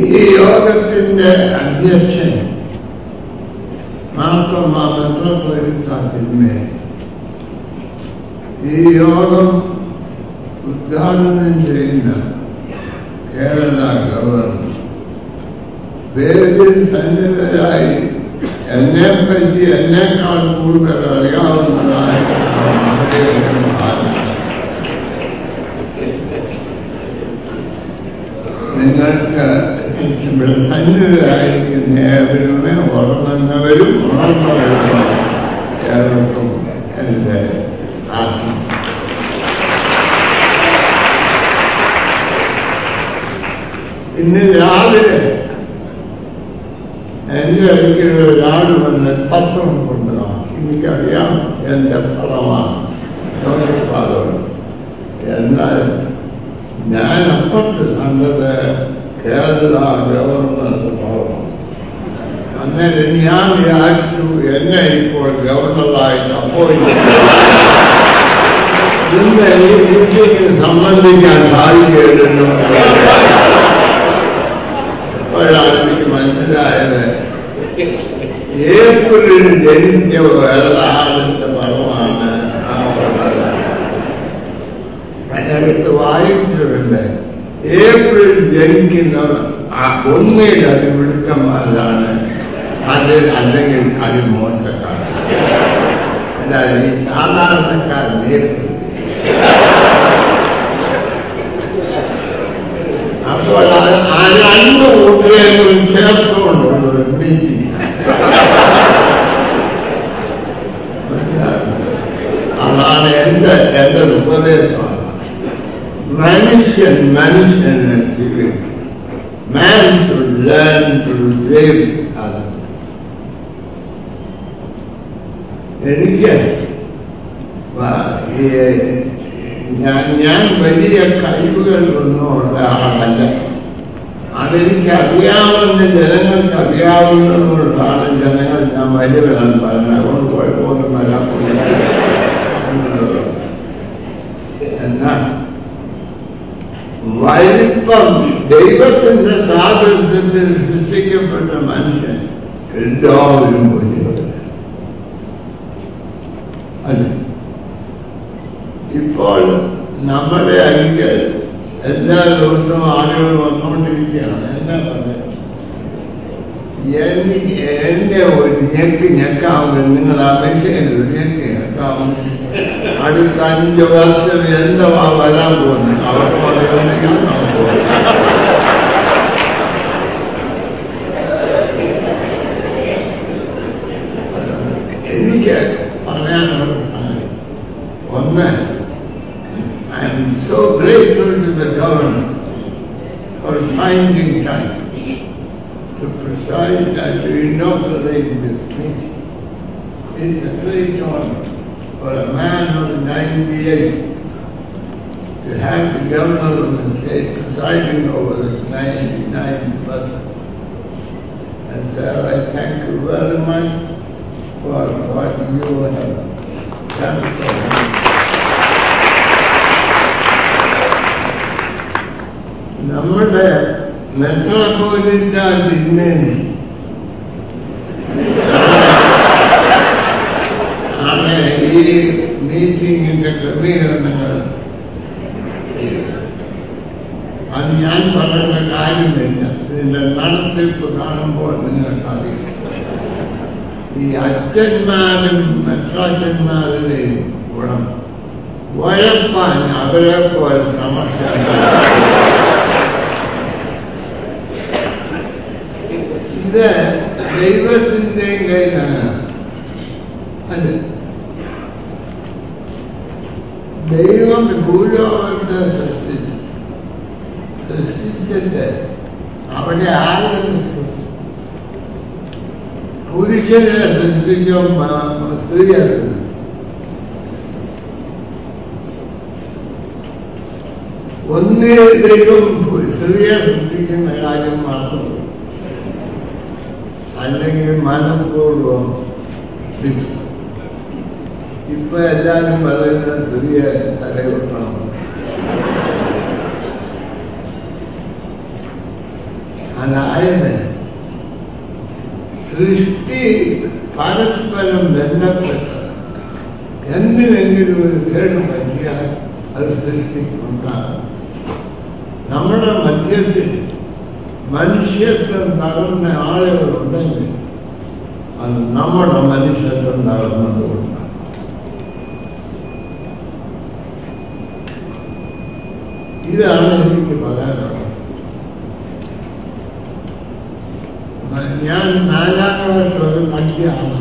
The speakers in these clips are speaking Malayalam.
ഈ യോഗത്തിന്റെ അധ്യക്ഷൻ മാർത്തോമ മെത്രോപൊലിത്താത്തിന്മേ ഈ യോഗം ഉദ്ഘാടനം ചെയ്യുന്ന കേരള ഗവർണർ വേദിയിൽ സന്നിധരായി എന്നെപ്പറ്റി എന്നെക്കാൾ കൂടുതൽ അറിയാവുന്നതായ മന്ത്രിയുടെ മഹാത്മാ നിങ്ങൾക്ക് ഇവിടെ സന്നിധരായിരിക്കുന്ന ഏവരുമേ ഉറങ്ങുന്നവരും ഉണർന്നവരുമാണ് ഏവർക്കും എൻ്റെ പ്രാർത്ഥന ഇന്ന് രാവിലെ എൻ്റെ അടുക്കൽ ഒരാൾ വന്ന് പത്രം കൊണ്ടുവരാം എനിക്കറിയാം എൻ്റെ പണമാണ് രോഗപാതമുണ്ട് എന്നാൽ ഞാൻ അപ്പുറത്ത് കണ്ടത് കേരള ഗവർണറുടെ പടമാണ് അന്നേരം ഞാൻ വിചാരിച്ചു എന്നെ ഇപ്പോൾ ഗവർണറായിട്ട് അപ്പോയിന്റ് ഇന്ന് ഈ മീറ്റിംഗിന് സംബന്ധിക്കാൻ സാധിക്കില്ലല്ലോ അപ്പോഴാണ് എനിക്ക് മനസ്സിലായത് ഏപ്രിലിൽ ജനിച്ച ഒരാളിന്റെ പടമാണ് ആ ഉള്ളത് അതിനകത്ത് വായിച്ചിട്ടുണ്ട് ഏപ്രിൽ ജനിക്കുന്നവർ ആ ഒന്നിൽ അത് മിടുക്കന്മാരാണ് അത് അല്ലെങ്കിൽ അത് മോശക്കാർ അല്ലാതെ ഈ സാധാരണക്കാരൻ ഏപ്രിൽ അപ്പോൾ ആ- ആ രണ്ട് കൂട്ടുകാരും ചേർത്തുകൊണ്ടുള്ള ഒരു മീറ്റിംഗ് അതാണ് എൻ്റെ എൻ്റെ ഉപദേശമാണ് മനുഷ്യൻ മനുഷ്യനെ സ്വീകരിക്കും man should learn to save other എനിക്ക് വ- ഈ- ഞാൻ ഞാൻ വലിയ കഴിവുകൾ ഒന്നും ഉള്ള ആളല്ല അതെനിക്ക് അറിയാവുന്ന ജനങ്ങൾക്ക് അറിയാവുന്നതുകൊണ്ടാണ് ജനങ്ങൾ ഞാൻ വലിയവരാണ് പറയുന്നത് അതുകൊണ്ട് കുഴപ്പമൊന്നും വരാൻ പോകുന്നില്ല എന്നാൽ വലിപ്പം ദൈവത്തിന്റെ സാദൃശ്യത്തിൽ സൃഷ്ടിക്കപ്പെട്ട മനുഷ്യൻ എല്ലാവരും വലിയവരാണ് അല്ലേ ഇപ്പോൾ നമ്മുടെ അരികൽ എല്ലാ ദിവസവും ആളുകൾ വന്നുകൊണ്ടിരിക്കുകയാണ് എന്നാ പറയുക എനിക്ക് എന്നെ ഒരു ഞെക്ക് ഞെക്കാവുന്ന നിങ്ങൾ അപേക്ഷയിൽ ഒരു ഞെക്ക് ഞെക്കാവുന്ന അടുത്ത അഞ്ച് വർഷം എന്താ വരാൻ പോകുന്നത് അവർക്ക് പറയുന്നെങ്കിൽ നമുക്ക് എനിക്ക് പറയാനുള്ള സാധനം ഒന്ന് I'm so grateful to the government for finding time to preside and to inaugurate this meeting. It's a great honor for a man of 98 to have the governor of the state presiding over his 99th birthday. And sir, I thank you very much for what you have done for me. നമ്മുടെ മെട്രോപൊലിറ്റ ജില്ലയിൽ ആണ് ഈ മീറ്റിങ്ങിന്റെ ക്രമീകരണങ്ങൾ അത് ഞാൻ പറയേണ്ട കാര്യമില്ല ഇതിന്റെ നടത്തിപ്പ് കാണുമ്പോൾ നിങ്ങൾക്കറിയാം ഈ അച്ഛന്മാരും മെട്രാച്ചന്മാരുടെയും ഗുണം ഉഴപ്പാൻ അവരെ പോലെ സമർച്ചയുണ്ടാകും ഇത് ദൈവത്തിൻ്റെയും കയ്യിലാണ് അത് ദൈവം ഭൂലോകത്തെ സൃഷ്ടിച്ചു സൃഷ്ടിച്ചിട്ട് അവിടെ ആരും പുരുഷനെ സൃഷ്ടിച്ചോ മ- സ്ത്രീയെ സൃഷ്ടിച്ചു ഒന്നേ ദൈവം സ്ത്രീയെ സൃഷ്ടിക്കുന്ന കാര്യം മറന്നുപോയി അല്ലെങ്കിൽ മനഃപൂർവ്വം വിട്ടു ഇപ്പൊ എല്ലാരും പറയുന്നത് സ്ത്രീയെ തലകൊട്ടണം അതായത് സൃഷ്ടി പരസ്പരം ബന്ധപ്പെട്ടത് എന്തിനെങ്കിലും ഒരു കേട് പറ്റിയാൽ അത് സൃഷ്ടിക്കുണ്ടാകും നമ്മുടെ മധ്യത്തിൽ മനുഷ്യത്വം തകർന്ന ആളുകളുണ്ടെങ്കിൽ അത് നമ്മുടെ മനുഷ്യത്വം തകർന്നതുകൊണ്ടാണ് ഇതാണ് എനിക്ക് പറയാനുള്ളത് മ- ഞാൻ നാലാം ക്ലാസ് ഒരു പഠിക്കുകയാണ്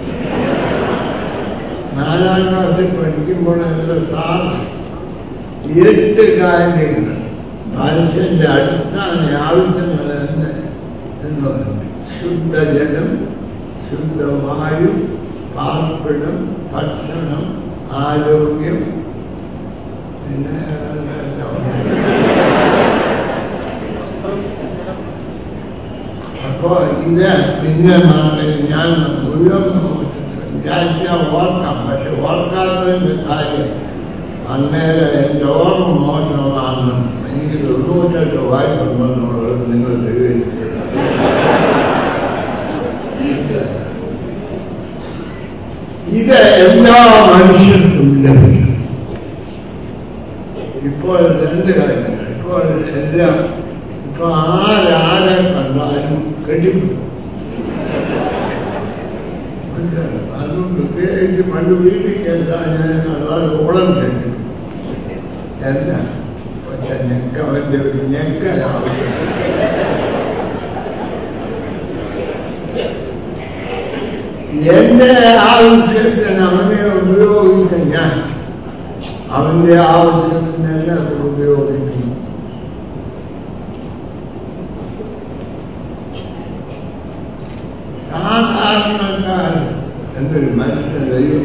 നാലാം ക്ലാസ്സിൽ പഠിക്കുമ്പോൾ എൻ്റെ സാറ് എട്ട് കാര്യങ്ങൾ മനുഷ്യൻ്റെ അടിസ്ഥാന ആവശ്യങ്ങൾ എന്ത് എന്ന് പറഞ്ഞു ശുദ്ധജലം ശുദ്ധവായു പാർപ്പിടം ഭക്ഷണം ആരോഗ്യം പിന്നെ എല്ലാം ഉണ്ട്. അപ്പോ ഇത് പിന്നെ മറന്നില്ല. ഞാൻ മുഴുവൻ വിചാരിച്ചാൽ ഓർക്കാം പക്ഷെ ഓർക്കാത്തതിൻ്റെ കാര്യം അന്നേരം എൻ്റെ ഓർമ്മ മോശമാണ് എനിക്ക് തൊണ്ണൂറ്റെട്ട് വയസ്സുണ്ടെന്നുള്ളത് നിങ്ങൾ തെളിയിച്ചില്ല ഇത് എല്ലാ മനുഷ്യർക്കും ലഭിക്കണം ഇപ്പോൾ രണ്ട് കാര്യങ്ങൾ ഇപ്പോൾ എല്ലാം ഇപ്പൊ ആരാരെ കണ്ടാലും കെട്ടിപ്പിടും മനസ്സിലായോ? അതും പ്രത്യേകിച്ച് പണ്ട് വീട്ടിൽ കേട്ടാൽ ഞാൻ കണ്ടാൽ ഓളം കെട്ടിപ്പിടും അല്ല ഒറ്റ ഞെക്കവന്റെ ഒരു ഞെക്കലാവശ്യം എന്റെ ആവശ്യത്തിന് അവനെ ഉപയോഗിച്ച ഞാൻ അവന്റെ ആവശ്യത്തിനല്ല അത് ഉപയോഗിക്കുന്നു സാധാരണക്കാരൻ എന്നൊരു മനുഷ്യ ദൈവം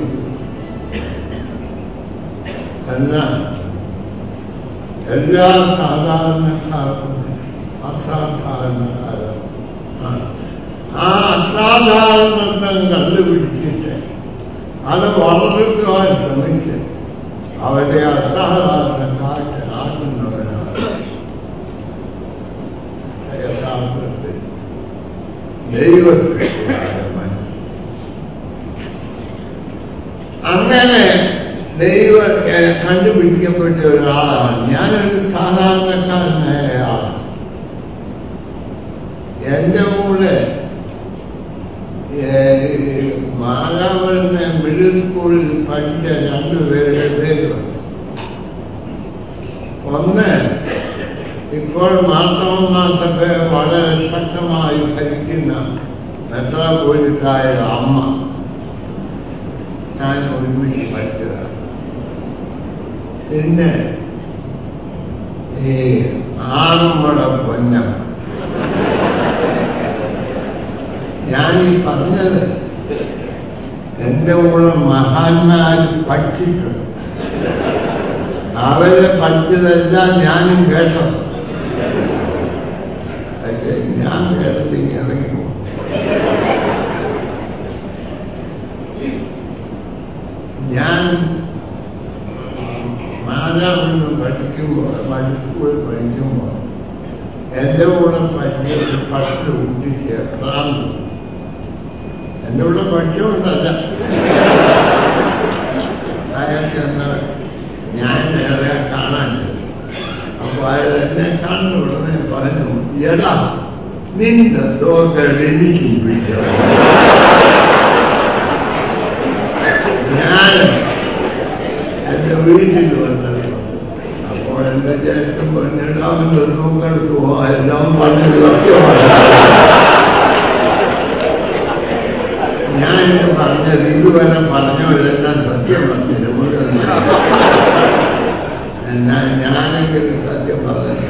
എന്നാൽ എല്ലാ സാധാരണക്കാർക്കും അസാധാരണക്കാരാണ് ആണ്. ആ അസാധാരണത്വം കണ്ടുപിടിച്ചിട്ട് അത് വളർത്തുവാൻ ശ്രമിച്ച് അവരെ അസാധാരണക്കാറ്റ് ആക്കുന്നവരാണ് യഥാർത്ഥത്തിൽ ദൈവസൃഷ്ടിയായ മനുഷ്യൻ അങ്ങനെ ദൈവ ഏഹ്, കണ്ടുപിടിക്കപ്പെട്ട ഒരാളാണ് ഞാനൊരു സാധാരണക്കാരനായ ആളാണ് എൻ്റെ കൂടെ മാലാവലിനെ മിഡിൽ സ്കൂളിൽ പഠിച്ച രണ്ടുപേരുടെ പേരുണ്ട് ഒന്ന് ഇപ്പോൾ മാർത്തോമ സഭയെ വളരെ ശക്തമായി ഭരിക്കുന്ന മെത്രാപോലിത്തായ അമ്മ ഞാൻ ഒരുമിച്ച് പഠിച്ചതാണ് പിന്നെ ഈ ആറന്മുള പൊന്നം ഞാൻ ഈ പറഞ്ഞത് എൻ്റെ കൂടെ മഹാന്മാർ പഠിച്ചിട്ടുണ്ട് അവരെ പഠിച്ചതെല്ലാം ഞാനും കേട്ടത് പക്ഷേ ഞാൻ കേട്ടത് ഇങ്ങനെ ഇറങ്ങി പോകും ഞാൻ മാതാവിന് പഠിക്കുമ്പോൾ മറ്റു സ്കൂളിൽ പഠിക്കുമ്പോൾ എൻ്റെ കൂടെ പഠിച്ച പത്ത് കുട്ടിക്ക് പ്രാന്ത് എൻ്റെ കൂടെ പഠിച്ചുകൊണ്ടല്ല അയാൾക്ക് എന്താ ഞാൻ ഏറെ കാണാൻ അപ്പോൾ അയാൾ എന്നെ കാണുന്ന ഉടനെ പറഞ്ഞു എടാ നിന്റെ തോക്കട് എനിക്കും പിടിച്ചോ ഞാൻ എൻ്റെ വീട്ടിൽ വന്നത് അപ്പോൾ എൻ്റെ ചേട്ടൻ പറഞ്ഞിട്ട് അവൻ്റെ തൂക്കെടുത്ത് പോകാൻ എല്ലാം പറഞ്ഞത് സത്യമാണ് ഞാൻ പറഞ്ഞത് ഇതുവരെ പറഞ്ഞവരെല്ലാം സത്യം പറഞ്ഞു മുഴുവൻ എന്നാൽ ഞാനെങ്കിലും സത്യം പറഞ്ഞത്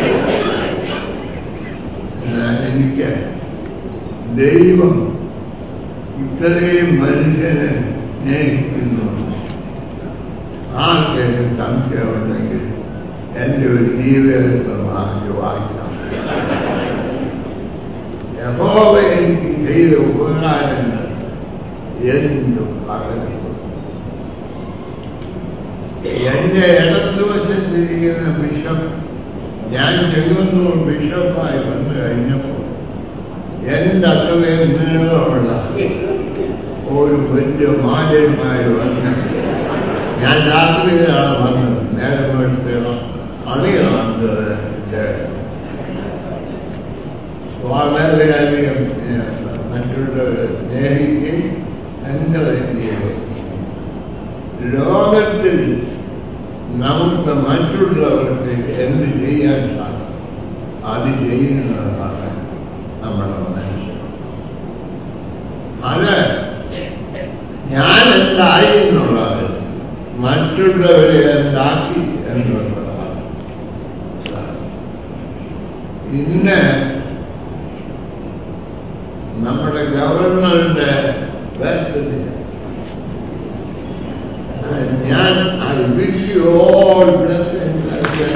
എന്നാൽ എനിക്ക് ദൈവം ഇത്രയും മനുഷ്യനെ സ്നേഹിക്കുന്നു ആർക്കെങ്കിലും സംശയമുണ്ടെങ്കിൽ എൻ്റെ ഒരു ജീവചരിത്രം വാങ്ങി വായിക്കാം യഹോവ എനിക്ക് ചെയ്ത ഉപകാരങ്ങൾ എന്തും പറഞ്ഞു എൻ്റെ ഇടതുവശത്തിരിക്കുന്ന ബിഷപ്പ് ഞാൻ ചെങ്ങന്നൂർ ബിഷപ്പായി വന്നു കഴിഞ്ഞപ്പോൾ എൻ്റെ അത്രയും നീളമുള്ള ഒരു വലിയ മാലന്മാർ വന്ന് ഞാൻ രാത്രിയിലാണ് വന്നത് നേരം എടുത്ത് അണി കാണുന്നത് എൻ്റെ വളരെയധികം സ്നേഹം മറ്റുള്ളവരെ സ്നേഹിക്കുകയും എൻകറേജ് ചെയ്യുകയും ലോകത്തിൽ നമുക്ക് മറ്റുള്ളവർക്ക് എന്ത് ചെയ്യാൻ സാധിക്കും അത് ചെയ്യുന്നതാണ് നമ്മുടെ മനുഷ്യൻ അത് ഞാൻ എന്തായി എന്നുള്ളത് മറ്റുള്ളവരെ എന്താക്കി എന്നുള്ളതാണ് ഇന്ന് നമ്മുടെ ഗവർണറുടെ വ്യക്തത ഞാൻ I wish you all blessings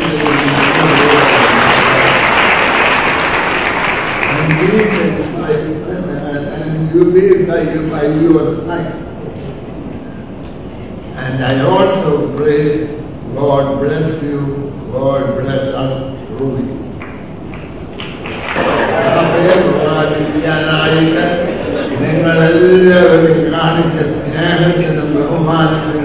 and be by, and you be by, by your side. And I also pray God bless you, God bless us through you. സഭയെ നിങ്ങളെല്ലാവരും കാണിച്ച സ്നേഹത്തിനും ബഹുമാനത്തിനും